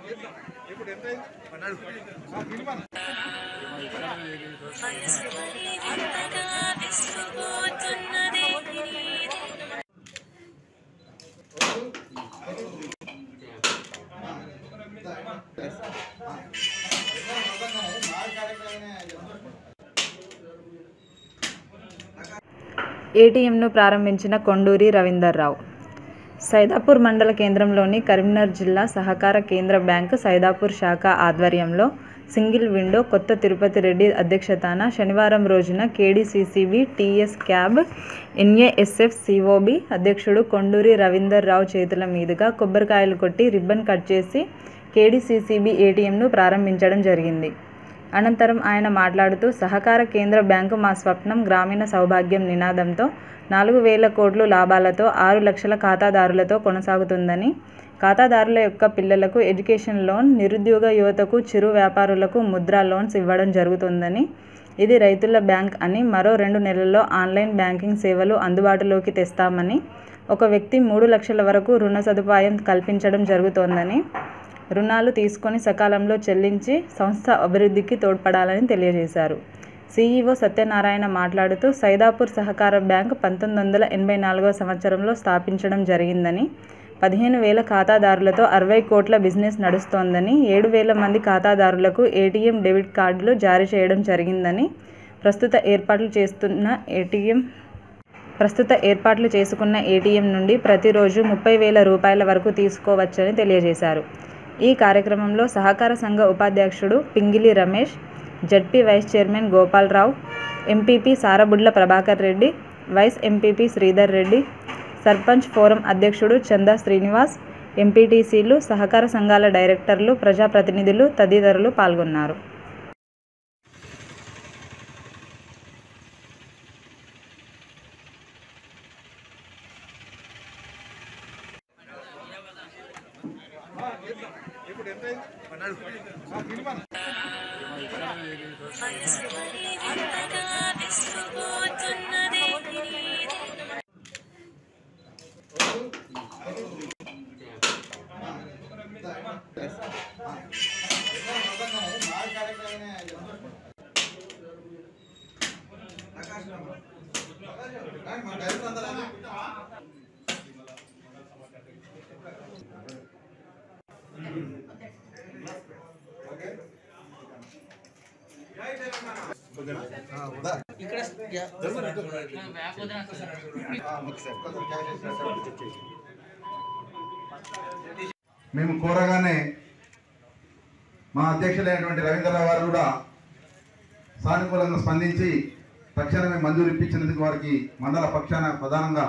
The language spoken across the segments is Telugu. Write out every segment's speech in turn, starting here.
వయసు మరి వింతగా విసిరిపోతున్నదే ఏటీఎంను ప్రారంభించిన కొండూరి రవీందర్రావు సైదాపూర్ మండల కేంద్రంలోని కరీంనగర్ జిల్లా సహకార కేంద్ర బ్యాంకు సైదాపూర్ శాఖ ఆధ్వర్యంలో సింగిల్ విండో కొత్త తిరుపతి రెడ్డి అధ్యక్షతాన శనివారం రోజున KDCCB TS CAB NASF COB అధ్యక్షుడు కొండూరి రవీందర్ రావు చేతుల మీదుగా కొబ్బరికాయలు కొట్టి రిబ్బన్ కట్ చేసి కేడీసీసీబీ ఏటీఎంను ప్రారంభించడం జరిగింది అనంతరం ఆయన మాట్లాడుతూ సహకార కేంద్ర బ్యాంకు మా స్వప్నం గ్రామీణ సౌభాగ్యం నినాదంతో నాలుగు వేల కోట్లు లాభాలతో ఆరు లక్షల ఖాతాదారులతో కొనసాగుతుందని ఖాతాదారుల యొక్క పిల్లలకు ఎడ్యుకేషన్ లోన్ నిరుద్యోగ యువతకు చిరు వ్యాపారులకు ముద్రా లోన్స్ ఇవ్వడం జరుగుతుందని ఇది రైతుల బ్యాంక్ అని మరో రెండు నెలల్లో ఆన్లైన్ బ్యాంకింగ్ సేవలు అందుబాటులోకి తెస్తామని ఒక వ్యక్తి మూడు లక్షల వరకు రుణ సదుపాయం కల్పించడం జరుగుతోందని రుణాలు తీసుకొని సకాలంలో చెల్లించి సంస్థ అభివృద్ధికి తోడ్పడాలని తెలియజేశారు సీఈఓ సత్యనారాయణ మాట్లాడుతూ సైదాపూర్ సహకార బ్యాంక్ పంతొమ్మిది వందల ఎనభై నాలుగవ సంవత్సరంలో స్థాపించడం జరిగిందని పదిహేను వేల ఖాతాదారులతో అరవై కోట్ల బిజినెస్ నడుస్తోందని ఏడు వేల మంది ఖాతాదారులకు ఏటీఎం డెబిట్ కార్డులు జారీ చేయడం జరిగిందని ప్రస్తుత ఏర్పాట్లు చేస్తున్న ఏటీఎం ప్రస్తుత ఏర్పాట్లు చేసుకున్న ఏటీఎం నుండి ప్రతిరోజు ముప్పై వేల రూపాయల వరకు తీసుకోవచ్చని తెలియజేశారు ఈ కార్యక్రమంలో సహకార సంఘ ఉపాధ్యక్షుడు Pingili Ramesh ZP vice chairman Gopalarao MPP Sarabudla Prabhakar Reddy vice MPP Sridhar Reddy sarpanch forum అధ్యక్షుడు చందా శ్రీనివాస్ ఎంపీటీసీలు సహకార సంఘాల డైరెక్టర్లు ప్రజాప్రతినిధులు తదితరులు పాల్గొన్నారు వయసు మరి వింతగా విసిరిపోతున్నదే మేము కోరగానే మా అధ్యక్షులైనటువంటి రవీంద్రరావు గారు కూడా సానుకూలంగా స్పందించి తక్షణమే మంజూరు ఇప్పించినందుకు వారికి మండల పక్షాన ప్రధానంగా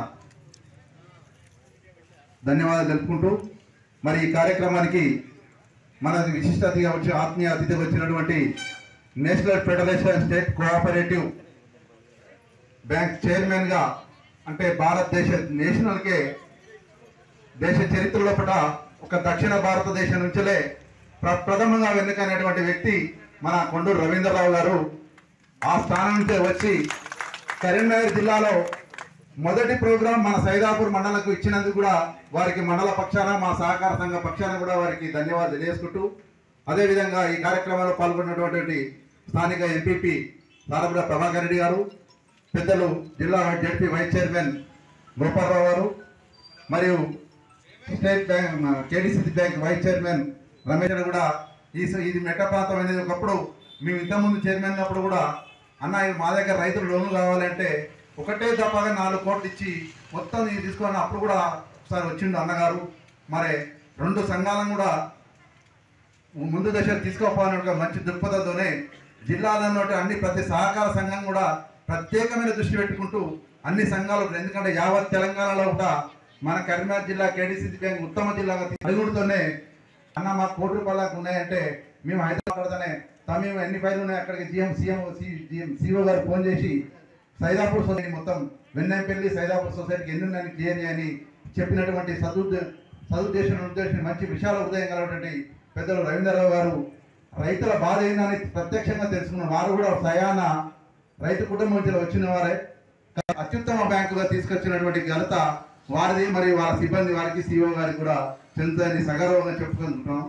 ధన్యవాదాలు తెలుపుకుంటూ మరి ఈ కార్యక్రమానికి మన విశిష్ట అతిథిగా వచ్చి ఆత్మీయ అతిథిగా వచ్చినటువంటి national federation state cooperative bank చైర్మన్గా అంటే భారతదేశ నేషనల్కే దేశ చరిత్రలో పట ఒక దక్షిణ భారతదేశం నుంచిలే ప్ర- ప్రథమంగా ఎన్నికైనటువంటి వ్యక్తి మన కొండూరు రవీంద్రరావు గారు ఆ స్థానం నుంచే వచ్చి కరీంనగర్ జిల్లాలో మొదటి ప్రోగ్రాం మన సైదాపూర్ మండలకు ఇచ్చినందుకు కూడా వారికి మండల పక్షాన మా సహకార సంఘ పక్షాన కూడా వారికి ధన్యవాదాలు తెలియజేసుకుంటూ అదేవిధంగా ఈ కార్యక్రమంలో పాల్గొన్నటువంటి స్థానిక ఎంపీపీ సారపుర ప్రభాకర్ రెడ్డి గారు పెద్దలు జిల్లా ZP vice chairman Gopalarao garu మరియు state bank KDC bank vice chairman Ramesh garu కూడా ఈ స- ఇది మెట్ట ప్రాంతం అనేది ఒకప్పుడు మేము ఇంతకుముందు చైర్మన్ ఉన్నప్పుడు కూడా అన్న ఇది మా దగ్గర రైతులు లోన్లు కావాలంటే ఒకటే తప్పగా నాలుగు కోట్లు ఇచ్చి మొత్తం ఇది తీసుకొని అప్పుడు కూడా ఒకసారి వచ్చిండు అన్నగారు మరి రెండు సంఘాలను కూడా ముందు దశ తీసుకోపోవాలని ఒక మంచి దృక్పథంతోనే జిల్లాలో అన్ని ప్రతి సహకార సంఘం కూడా ప్రత్యేకమైన దృష్టి పెట్టుకుంటూ అన్ని సంఘాలు ఎందుకంటే యావత్ తెలంగాణలో కూడా మన కరీంనగర్ జిల్లా కేడీసీ బ్యాంక్ ఉత్తమ జిల్లాగా అడుగుడుతోనే అన్న మా కోటి రూపాయలకు ఉన్నాయంటే మేము హైదరాబాద్లోనే తమేమో ఎన్ని ఫైర్లు ఉన్నాయి అక్కడికి జిఎం సీఎం జిఎం సిఓ గారు ఫోన్ చేసి సైదాపూర్ సొసైటీ మొత్తం వెన్నెంపల్లి సైదాపూర్ సొసైటీకి ఎన్ని ఉన్నాయని క్లియర్ చేయని చెప్పినటువంటి సదుద్దే సదుద్దేశం ఉద్దేశం మంచి విశాల హృదయం కలిగినటువంటి పెద్దలు రవీంద్రరావు గారు రైతుల బాధ ఏందని ప్రత్యక్షంగా తెలుసుకున్న వారు కూడా సయాన రైతు కుటుంబం నుంచి వచ్చిన వారే అత్యుత్తమ బ్యాంకుగా తీసుకొచ్చినటువంటి ఘనత వారిది మరియు వారి సిబ్బంది వారికి సీఓ గారికి కూడా చెందుతుందని సగర్వంగా చెప్పుకుంటున్నాం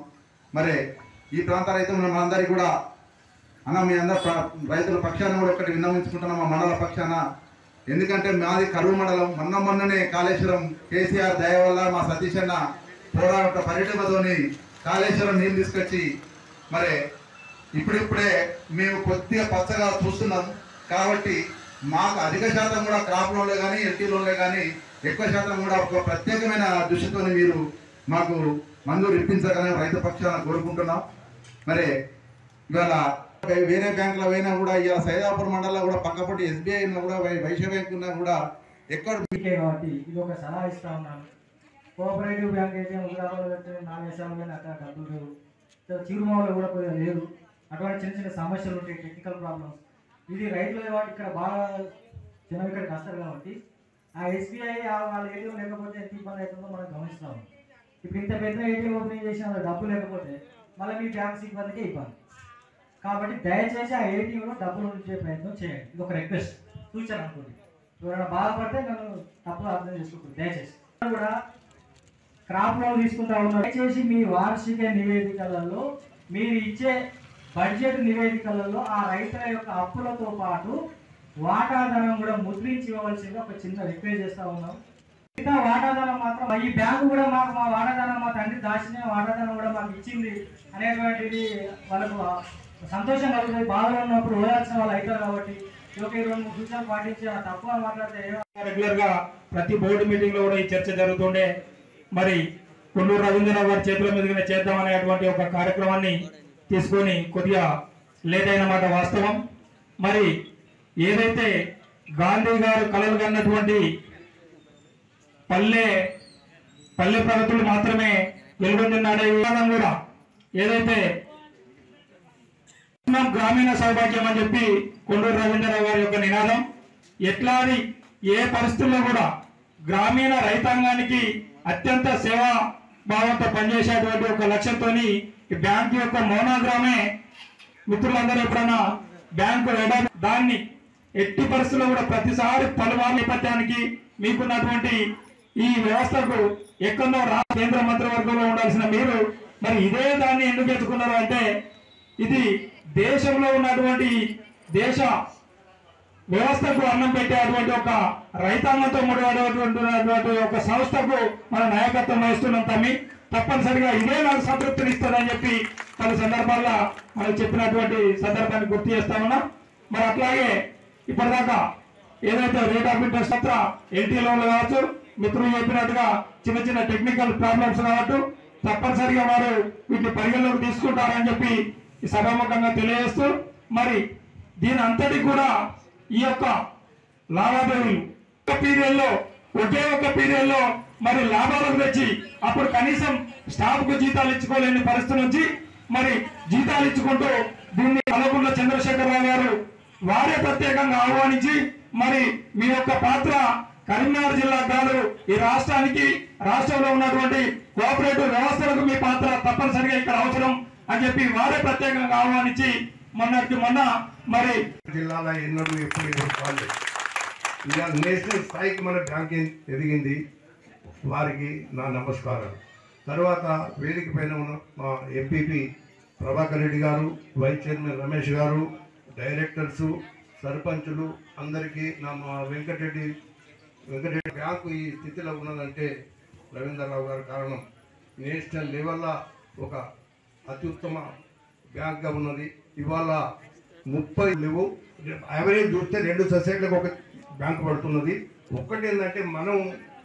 మరి ఈ ప్రాంత రైతులు మనందరికీ కూడా అన్న మీ అందరు ప్ర- రైతుల పక్షాన కూడా ఒకటి విన్నవించుకుంటున్నాం మా మండల పక్షాన ఎందుకంటే మాది కరువు మండలం మొన్న మొన్ననే కాళేశ్వరం కేసీఆర్ దయ వల్ల మా సతీష్ అన్న పోరాట పర్యటనతోని కాళేశ్వరం నీళ్ళు తీసుకొచ్చి మరి ఇప్పుడిప్పుడే మేము కొద్దిగా పచ్చగా చూస్తున్నాం కాబట్టి మాకు అధిక శాతం కూడా క్రాప్ లోన్లే కానీ ఎల్టీ లోన్లే కానీ ఎక్కువ శాతం కూడా ఒక ప్రత్యేకమైన దృష్టితో మీరు మాకు మంజూరు ఇప్పించాలని రైతు పక్షాన కోరుకుంటున్నాం మరి ఇవాళ వేరే బ్యాంకులో పోయినా కూడా ఇవాళ సైదాపూర్ మండలంలో కూడా పక్కపట్టి ఎస్బీఐ ఉన్నా కూడా వై- వైశ్య బ్యాంక్ ఉన్నా కూడా ఎక్కడ మీకే కాబట్టి ఇది ఒక సలహా ఇస్తా ఉన్నాను కోఆపరేటివ్ బ్యాంక్ అయితే ఉదాహరణలు పెడితే నాలుగు వేసాలు కానీ అక్కడ డబ్బులు లేవు సో చిరుమూలలో కూడా కొద్దిగా లేదు అటువంటి చిన్న చిన్న సమస్యలు ఉంటాయి టెక్నికల్ ప్రాబ్లమ్స్ ఇది రైతులు కాబట్టి ఇక్కడ బాగా జనం ఇక్కడికి వస్తారు కాబట్టి ఆ ఎస్బీఐ వాళ్ళ ఏటీఎం లేకపోతే ఎంత ఇబ్బంది అవుతుందో మనం గమనిస్తాము ఇప్పుడు ఇంత పెద్ద ఏటీఎం ఓపెనింగ్ చేసిన డబ్బు లేకపోతే మళ్ళీ మీ బ్యాంక్ సిబ్బందికి ఇబ్బంది కాబట్టి దయచేసి ఆ ఏటీఎంలో డబ్బులు ఉంచే ప్రయత్నం చేయండి ఇది ఒక రిక్వెస్ట్ సూచన అనుకోండి ఎవరైనా బాధపడితే నన్ను తప్పుగా అర్థం చేసుకుంటుంది దయచేసి కూడా క్రాప్ లోన్ తీసుకుంటా ఉన్నారు దయచేసి మీ వార్షిక నివేదికలలో మీరు ఇచ్చే బడ్జెట్ నివేదికలలో ఆ రైతుల యొక్క అప్పులతో పాటు వాటాధనం కూడా ముద్రించి ఇవ్వవలసిందిగా ఒక చిన్న రిక్వెస్ట్ చేస్తా ఉన్నాం మిగతా వాటాదానం మాత్రం ఈ బ్యాంకు కూడా మాకు మా వాటాదానం మా తండ్రి దాచిన వాటాదానం కూడా మాకు ఇచ్చింది అనేటువంటిది వాళ్ళకు సంతోషం కలుగుతుంది బాధలో ఉన్నప్పుడు ఓదాల్సిన వాళ్ళు అవుతారు కాబట్టి ఈ ఒక ఇరవై మూడు సూచనలు పాటించి ఆ తప్పుగా మాట్లాడితే ఏం రెగ్యులర్ గా ప్రతి బోర్డు మీటింగ్ లో కూడా ఈ చర్చ జరుగుతుండే మరి కొల్లూరు రవీంద్రరావు గారి చేతుల మీదుగానే చేద్దాం అనేటువంటి ఒక కార్యక్రమాన్ని తీసుకొని కొద్దిగా లేట్ అయిన మాట వాస్తవం మరి ఏదైతే గాంధీ గారు కలలు కన్నటువంటి పల్లె పల్లె ప్రగతులు మాత్రమే వెలుగొందినాడే విధానం కూడా ఏదైతే ఉన్నాం గ్రామీణ సౌభాగ్యం అని చెప్పి కొండూరు రవీంద్రరావు గారి యొక్క నినాదం ఎట్లాది ఏ పరిస్థితుల్లో కూడా గ్రామీణ రైతాంగానికి అత్యంత సేవా భావంతో పనిచేసేటువంటి ఒక లక్ష్యంతో ఈ బ్యాంకు యొక్క మౌనాగ్రామే మిత్రులందరూ ఎప్పుడన్నా బ్యాంకు ఎడా దాన్ని ఎట్టి పరిస్థితుల్లో కూడా ప్రతిసారి పలువారు నేపథ్యానికి మీకున్నటువంటి ఈ వ్యవస్థకు ఎక్కడో రా కేంద్ర మంత్రివర్గంలో ఉండాల్సిన మీరు మరి ఇదే దాన్ని ఎందుకు ఎత్తుకున్నారు అంటే ఇది దేశంలో ఉన్నటువంటి దేశ వ్యవస్థకు అన్నం పెట్టేటువంటి ఒక రైతాంగంతో ముడిపడేటువంటి ఒక సంస్థకు మన నాయకత్వం వహిస్తున్నాం తమ్మి తప్పనిసరిగా ఇదే నాకు సంతృప్తిని ఇస్తుందని చెప్పి పలు సందర్భాల్లో మనం చెప్పినటువంటి సందర్భాన్ని గుర్తు చేస్తా ఉన్నాం మరి అట్లాగే ఇప్పటిదాకా ఏదైతే రేట్ ఆఫ్ ఇంట్రెస్ట్ పత్ర ఎల్టీ లోన్లు కావచ్చు మిత్రులు చెప్పినట్టుగా చిన్న చిన్న టెక్నికల్ ప్రాబ్లమ్స్ కావచ్చు తప్పనిసరిగా వారు వీటిని పరిగణలోకి తీసుకుంటారని చెప్పి ఈ సభాముఖంగా తెలియజేస్తూ మరి దీని అంతటి కూడా ఈ యొక్క లావాదేవీలు ఒక పీరియడ్ లో ఒకే ఒక పీరియడ్ లో మరి లాభాలకు తెచ్చి అప్పుడు కనీసం స్టాఫ్ కు జీతాలు ఇచ్చుకోలేని పరిస్థితి నుంచి మరి జీతాలు ఇచ్చుకుంటూ దీన్ని కలగుండ్ల చంద్రశేఖరరావు గారు వారే ప్రత్యేకంగా ఆహ్వానించి మరి మీ యొక్క పాత్ర కరీంనగర్ జిల్లా కాదు ఈ రాష్ట్రానికి రాష్ట్రంలో ఉన్నటువంటి కోఆపరేటివ్ వ్యవస్థలకు మీ పాత్ర తప్పనిసరిగా ఇక్కడ అవసరం అని చెప్పి వారే ప్రత్యేకంగా ఆహ్వానించి మొన్నటి మొన్న మరి జిల్లాలో ఎన్నడూ ఎప్పుడు ఎవరు కాలేదు ఇవాళ నేషనల్ స్థాయికి మన బ్యాంక్ ఎదిగింది వారికి నా నమస్కారం తర్వాత వేదిక పైన ఉన్న మా ఎంపీపీ ప్రభాకర్ రెడ్డి గారు వైస్ చైర్మన్ రమేష్ గారు డైరెక్టర్స్ సర్పంచులు అందరికీ నా మా వెంకటరెడ్డి వెంకటరెడ్డి బ్యాంకు ఈ స్థితిలో ఉన్నదంటే రవీంద్రరావు గారు కారణం నేషనల్ లెవెల్లో ఒక అత్యుత్తమ బ్యాంక్గా ఉన్నది ఇవాళ ముప్పై లేవు యావరేజ్ చూస్తే రెండు సొసైటీలకు ఒక బ్యాంక్ పడుతున్నది ఒక్కటి ఏంటంటే మనం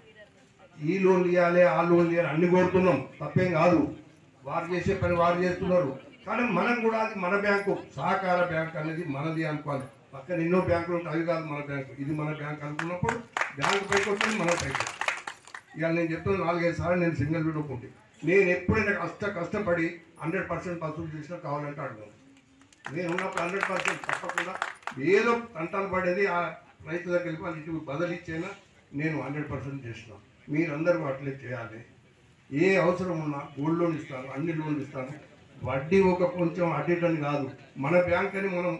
ఈ లోన్ ఇవ్వాలి ఆ లోన్ ఇవ్వాలి అన్ని కోరుతున్నాం తప్పేం కాదు వారు చేసే పని వారు చేస్తున్నారు కానీ మనం కూడా అది మన బ్యాంకు సహకార బ్యాంక్ అనేది మనది అనుకోవాలి పక్కన ఎన్నో బ్యాంకులు ఉంటాయి అవి కాదు మన బ్యాంకు ఇది మన బ్యాంక్ అనుకున్నప్పుడు బ్యాంకు పైకి వస్తుంది మన పైకి ఇవాళ నేను చెప్తున్నా నాలుగైదు సార్లు నేను సింగిల్ విడుకుంటే నేను ఎప్పుడైనా కష్ట కష్టపడి హండ్రెడ్ పర్సెంట్ వసూలు చేసినా కావాలంటే అడగను నేను ఉన్నప్పుడు హండ్రెడ్ పర్సెంట్ తప్పకుండా ఏదో కంటాలు పడేది ఆ రైతు దగ్గరికి వాళ్ళు ఇటు బదిలిచ్చైనా నేను హండ్రెడ్ పర్సెంట్ చేసిన మీరందరూ అట్లే చేయాలి ఏ అవసరం ఉన్నా గోల్డ్ లోన్ ఇస్తాను అన్ని లోన్లు ఇస్తాను వడ్డీ ఒక కొంచెం అడ్డీటని కాదు మన బ్యాంక్ అని మనం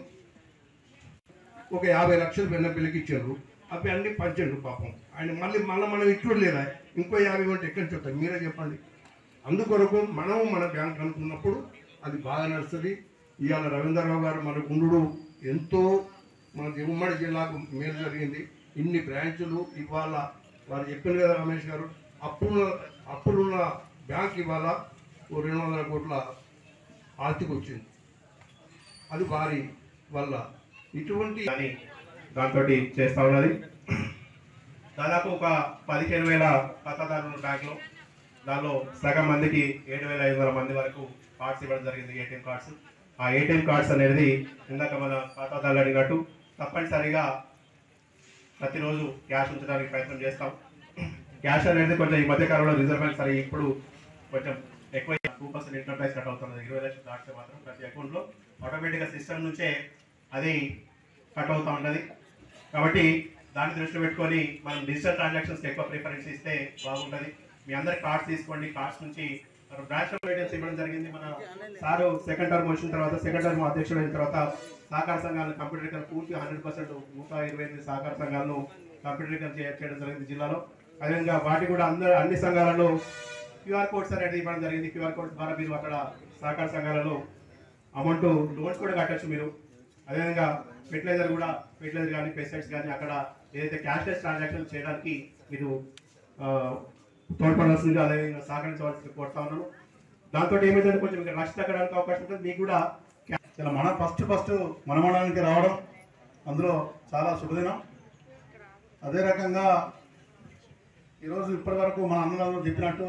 ఒక యాభై లక్షలు వెన్న పిల్లకి ఇచ్చారు అవి అన్ని పంచారు పాపం ఆయన మళ్ళీ మళ్ళీ మనం ఇచ్చుడు లేదా ఇంకో యాభై ఉంటే ఎక్కడి నుంచి వస్తాయి మీరే చెప్పండి అందుకొరకు మనం మన బ్యాంక్ అనుకున్నప్పుడు అది బాగా నడుస్తుంది ఇవాళ రవీంద్రరావు గారు మన గుండు ఎంతో మన ఉమ్మడి జిల్లాకు మేలు జరిగింది ఇన్ని బ్రాంచులు ఇవాళ వారు చెప్పారు కదా రమేష్ గారు అప్పుల అప్పులున్న బ్యాంక్ ఇవాళ ఓ రెండు వందల కోట్ల ఆస్తికి వచ్చింది అది వారి వల్ల ఇటువంటి అని దాంతో చేస్తా ఉన్నది దాదాపు ఒక పదిహేను వేల ఖాతాదారులు బ్యాంకులో దానిలో సగం మందికి ఏడు వేల ఐదు వందల మంది వరకు కార్డ్స్ ఇవ్వడం జరిగింది ఏటీఎం కార్డ్స్ ఆ ఏటీఎం కార్డ్స్ అనేది ఇందాక మన ఖాతాదారులు అడిగినట్టు తప్పనిసరిగా ప్రతిరోజు క్యాష్ ఉంచడానికి ప్రయత్నం చేస్తాం క్యాష్ అనేది కొంచెం ఈ మధ్య కాలంలో రిజర్వ్ బ్యాంక్ సరే ఇప్పుడు కొంచెం ఎక్కువ two percent inter price cut అవుతున్నది ఇరవై లక్షలు దాటితే మాత్రం ప్రతి అకౌంట్లో ఆటోమేటిక్గా సిస్టమ్ నుంచే అది కట్ అవుతూ ఉన్నది కాబట్టి దాన్ని దృష్టిలో పెట్టుకొని మనం డిజిటల్ ట్రాన్సాక్షన్స్ ఎక్కువ ప్రిఫరెన్స్ ఇస్తే బాగుంటుంది మీ అందరి కార్డ్స్ తీసుకోండి కార్డ్స్ నుంచి బ్రాంచ్ మీడియమ్స్ ఇవ్వడం జరిగింది మన సారు సెకండ్ టర్మ్ వచ్చిన తర్వాత సెకండ్ టర్మ్ అధ్యక్షుడు అయిన తర్వాత సహకార సంఘాలను కంప్యూటరీకరణ పూర్తి హండ్రెడ్ పర్సెంట్ నూట ఇరవై ఎనిమిది సహకార సంఘాలను కంప్యూటరీకరణ చే- చేయడం జరిగింది జిల్లాలో అదేవిధంగా వాటి కూడా అందరు అన్ని సంఘాలలో క్యూఆర్ కోడ్స్ అనేది ఇవ్వడం జరిగింది క్యూఆర్ కోడ్స్ ద్వారా మీరు అక్కడ సహకార సంఘాలలో అమౌంట్ లోన్స్ కూడా కట్టచ్చు మీరు అదేవిధంగా ఫెర్టిలైజర్ కూడా ఫెర్టిలైజర్ కానీ పెస్టిసైడ్స్ కానీ అక్కడ ఏదైతే క్యాష్లెస్ ట్రాన్సాక్షన్ చేయడానికి మీరు ఆ, తోడ్పడాల్సింది అదేవిధంగా సహకరించవలసింది కోరుతా ఉన్నాను దాంతో ఏమైందంటే కొంచెం ఇంకా రష్ తగ్గడానికి అవకాశం ఉంటుంది మీకు కూడా ఇలా మనం ఫస్ట్ ఫస్ట్ మనమడానికి రావడం అందులో చాలా శుభదినం అదే రకంగా ఈరోజు ఇప్పటి వరకు మన అన్నలందరూ చెప్పినట్టు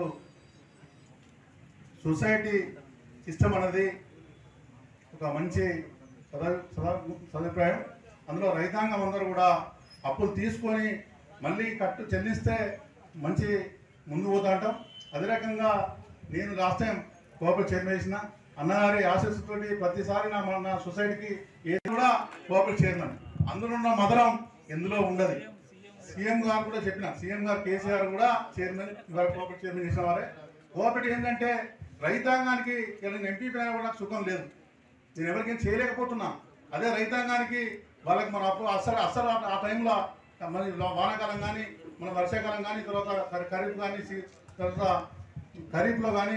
సొసైటీ సిస్టమ్ అనేది ఒక మంచి సదా సదా సదుపాయం అందులో రైతాంగం అందరూ కూడా అప్పులు తీసుకొని మళ్ళీ కట్టు చెల్లిస్తే మంచి ముందు పోతాంటాం అదే రకంగా నేను లాస్ట్ టైం కోఆపరేట్ చైర్మన్ చేసిన అన్నగారి ఆశీస్సుతోటి ప్రతిసారి నా మన సొసైటీకి ఏది కూడా కోఆపరేట్ చైర్మన్ అందులో ఉన్న మధురం ఎందులో ఉండదు సీఎం గారు కూడా చెప్పిన సీఎం గారు కేసీఆర్ కూడా చైర్మన్ ఇవాళ కోఆపరేట్ చైర్మన్ చేసిన వారే కోఆపరేటివ్ ఏంటంటే రైతాంగానికి ఇలా నేను ఎంపీ పైన కూడా నాకు సుఖం లేదు నేను ఎవరికైనా చేయలేకపోతున్నా అదే రైతాంగానికి వాళ్ళకి మన అప్పుడు అసలు అసలు ఆ- ఆ టైంలో మరి వానాకాలం కానీ మన వర్షాకాలం కానీ తర్వాత ఖరీ- ఖరీఫ్ కానీ సి- తర్వాత ఖరీఫ్లో కానీ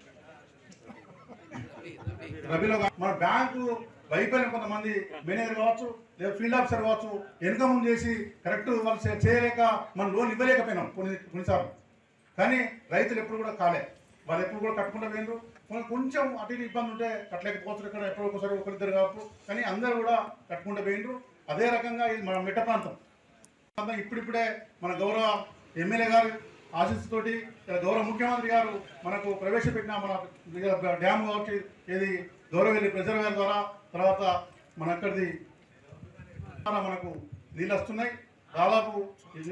రబీలో కానీ మన బ్యాంకు వైఫల్యం కొంతమంది మేనేజర్ కావచ్చు లేదా ఫీల్డ్ ఆఫీసర్ కావచ్చు వెనుక ముందు చేసి కరెక్ట్ వాళ్ళు చే- చేయలేక మనం లోన్ ఇవ్వలేకపోయినాం కొన్ని కొన్నిసార్లు కానీ రైతులు ఎప్పుడు కూడా కాలే వాళ్ళు ఎప్పుడు కూడా కట్టుకుంటూ పోయినారు కొ- కొంచెం అటు ఇటు ఇబ్బంది ఉంటే కట్టలేకపోవచ్చు ఇక్కడ ఎప్పుడో ఒకసారి ఒకరిద్దరు కావచ్చు కానీ అందరూ కూడా కట్టుకుంటూ పోయినరు అదే రకంగా ఇది మన మిట్ట ప్రాంతం ప్రాంతం ఇప్పుడిప్పుడే మన గౌరవ ఎమ్మెల్యే గారు ఆశీస్సుతోటి ఇలా గౌరవ ముఖ్యమంత్రి గారు మనకు ప్రవేశపెట్టిన మన డ్యామ్ కాబట్టి ఇది గౌరవెల్లి ప్రెజర్వేర్ ద్వారా తర్వాత మన అక్కడిది ద్వారా మనకు నీళ్ళు వస్తున్నాయి దాదాపు ఇది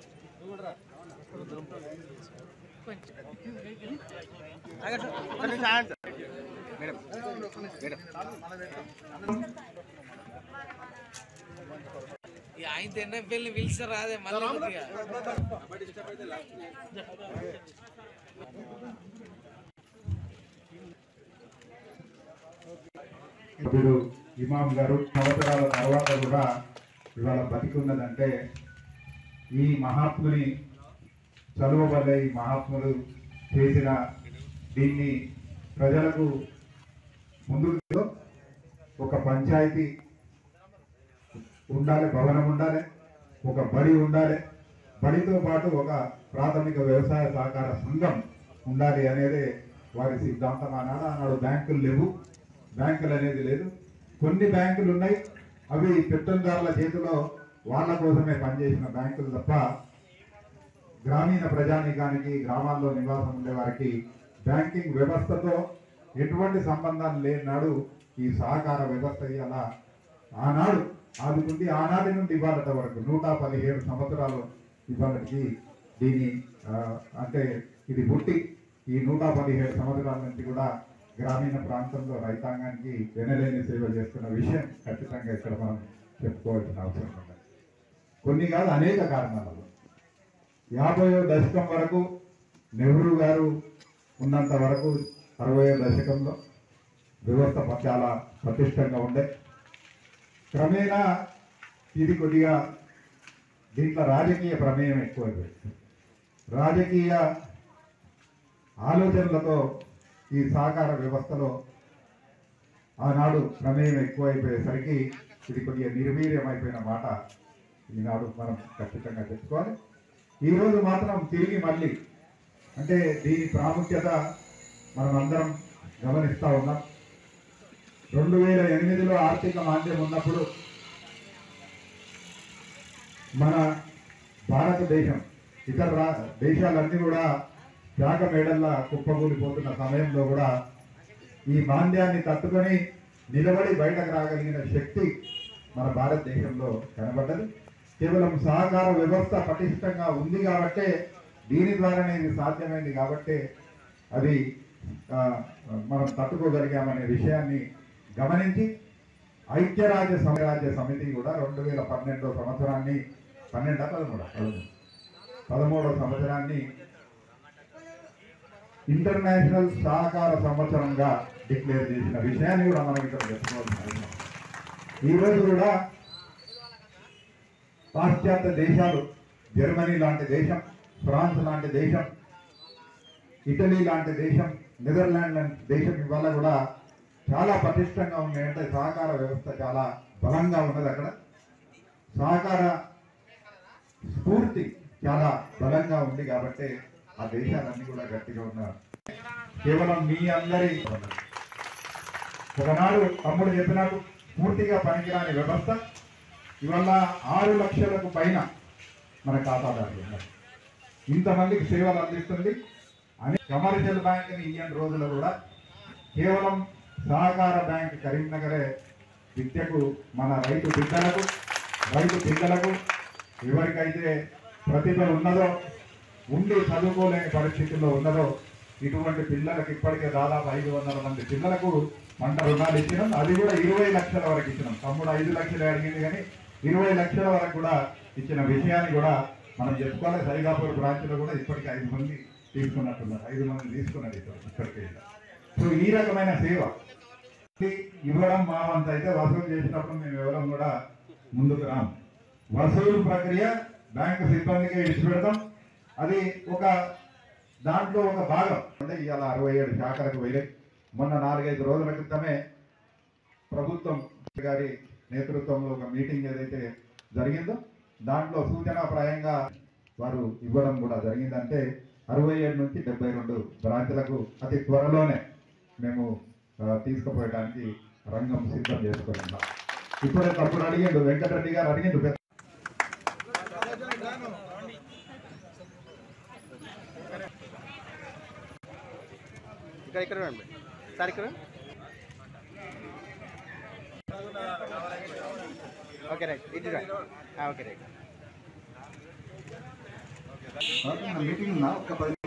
ఆయన తిన్న పెళ్లి పిలిచి రాదే మళ్ళీ కొద్దిగా. ఇప్పుడు ఇమాం గారు సంవత్సరాల తర్వాత కూడా ఇవాళ బతికున్నదంటే ఈ మహాత్ముని చదువబడ్డ ఈ మహాత్ములు చేసిన దీన్ని ప్రజలకు ముందుకు ఒక పంచాయతీ ఉండాలి భవనం ఉండాలి ఒక బడి ఉండాలి బడితో పాటు ఒక ప్రాథమిక వ్యవసాయ సహకార సంఘం ఉండాలి అనేది వారి సిద్ధాంతం ఆనాడు ఆనాడు బ్యాంకులు లేవు బ్యాంకులు అనేది లేదు కొన్ని బ్యాంకులు ఉన్నాయి అవి పెట్టుబడిదారుల చేతిలో వాళ్ళ కోసమే పనిచేసిన బ్యాంకులు తప్ప గ్రామీణ ప్రజానీకానికి గ్రామాల్లో నివాసం ఉండే వారికి బ్యాంకింగ్ వ్యవస్థతో ఎటువంటి సంబంధాలు లేనాడు ఈ సహకార వ్యవస్థ ఇలా ఆనాడు ఆది నుండి ఆనాటి నుండి ఇవాళ వరకు నూట పదిహేడు సంవత్సరాలు ఇవాళకి దీని ఆ, అంటే ఇది పుట్టి ఈ నూట పదిహేడు సంవత్సరాల నుంచి కూడా గ్రామీణ ప్రాంతంలో రైతాంగానికి వెనలేని సేవ చేస్తున్న విషయం ఖచ్చితంగా ఇక్కడ మనం చెప్పుకోవాల్సిన అవసరం ఉంది కొన్ని కాదు అనేక కారణాలలో యాభైవ దశకం వరకు నెహ్రూ గారు ఉన్నంత వరకు అరవయో దశకంలో వ్యవస్థ ప- చాలా పటిష్టంగా ఉండే క్రమేణా ఇది కొద్దిగా దీంట్లో రాజకీయ ప్రమేయం ఎక్కువైపోయింది రాజకీయ ఆలోచనలతో ఈ సహకార వ్యవస్థలో ఆనాడు ప్రమేయం ఎక్కువైపోయేసరికి ఇది కొద్దిగా నిర్వీర్యమైపోయిన మాట ఈనాడు మనం ఖచ్చితంగా చెప్పుకోవాలి ఈరోజు మాత్రం తిరిగి మళ్ళీ అంటే దీని ప్రాముఖ్యత మనం అందరం గమనిస్తూ ఉన్నాం రెండు వేల ఎనిమిదిలో ఆర్థిక మాంద్యం ఉన్నప్పుడు మన భారతదేశం ఇతర రా దేశాలన్నీ కూడా శాఖ మేడల్లా కుప్పకూలిపోతున్న సమయంలో కూడా ఈ మాంద్యాన్ని తట్టుకొని నిలబడి బయటకు రాగలిగిన శక్తి మన భారతదేశంలో కనబడ్డది కేవలం సహకార వ్యవస్థ పటిష్టంగా ఉంది కాబట్టే దీని ద్వారానే ఇది సాధ్యమైంది కాబట్టే అది ఆ, మనం తట్టుకోగలిగామనే విషయాన్ని గమనించి ఐక్యరాజ్య సమరాజ్య సమితి కూడా రెండు వేల పన్నెండో సంవత్సరాన్ని పన్నెండా పదమూడు పదమూడు పదమూడో సంవత్సరాన్ని ఇంటర్నేషనల్ సహకార సంవత్సరంగా డిక్లేర్ చేసిన విషయాన్ని కూడా మనం ఇక్కడ చెప్పుకోవాల్సిన అవసరం. ఈ రోజు కూడా పాశ్చాత్య దేశాలు జర్మనీ లాంటి దేశం ఫ్రాన్స్ లాంటి దేశం ఇటలీ లాంటి దేశం నెదర్లాండ్ లాంటి దేశం ఇవాళ కూడా చాలా పటిష్టంగా ఉన్నాయి అంటే సహకార వ్యవస్థ చాలా బలంగా ఉన్నది అక్కడ సహకార స్ఫూర్తి చాలా బలంగా ఉంది కాబట్టి ఆ దేశాలన్నీ కూడా గట్టిగా ఉన్నారు కేవలం మీ అందరి ఒకనాడు తమ్ముడు చెప్పినాడు పూర్తిగా పనికిరాని వ్యవస్థ ఇవల్ల ఆరు లక్షలకు పైన మన ఖాతాదారులు ఉన్నారు ఇంతమందికి సేవలు అందిస్తుంది అని కమర్షియల్ బ్యాంక్ ఇయ్యని రోజులు కూడా కేవలం సహకార బ్యాంక్ కరీంనగరే విద్యకు మన రైతు బిడ్డలకు రైతు పిల్లలకు ఎవరికైతే ప్రతిభ ఉన్నదో ఉండి చదువుకోలేని పరిస్థితుల్లో ఉన్నదో ఇటువంటి పిల్లలకు ఇప్పటికే దాదాపు ఐదు వందల మంది పిల్లలకు పంట రుణాలు ఇచ్చినాం అది కూడా ఇరవై లక్షల వరకు ఇచ్చినాం తమ్ముడు ఐదు లక్షలు అడిగింది కానీ ఇరవై లక్షల వరకు కూడా ఇచ్చిన విషయాన్ని కూడా మనం చెప్పుకోవాలి సైదాపూర్ బ్రాంచ్లో కూడా ఇప్పటికి ఐదు మంది తీసుకున్నట్టున్నారు ఐదు మంది తీసుకున్నారు ఇక్కడ ఇక్కడికి సో ఈ రకమైన సేవ ఇది ఇవ్వడం మా వంతు అయితే వసూలు చేసినప్పుడు మేము ఇవ్వడం కూడా ముందుకు రాం వసూలు ప్రక్రియ బ్యాంకు సిబ్బందికి ఇచ్చి పెడతాం అది ఒక దాంట్లో ఒక భాగం అంటే ఇవాళ అరవై ఏడు శాఖలకు వెళ్ళి మొన్న నాలుగైదు రోజుల క్రితమే ప్రభుత్వం గారి నేతృత్వంలో ఒక మీటింగ్ ఏదైతే జరిగిందో దాంట్లో సూచనాప్రాయంగా వారు ఇవ్వడం కూడా జరిగిందంటే అరవై ఏడు నుంచి డెబ్బై రెండు బ్రాంచ్లకు అతి త్వరలోనే మేము ఆ, తీసుకుపోయడానికి రంగం సిద్ధం చేసుకున్నాం ఇప్పుడే తప్పుడు అడిగిండు వెంకటరెడ్డి గారు అడిగిండు పెద్ద ఇక్కడ ఇక్కడ రండి సార్ ఇక్కడ ఓకే రైట్ ఇది రండి ఓకే రైట్ మీటింగ్ ఉన్నా ఒక పది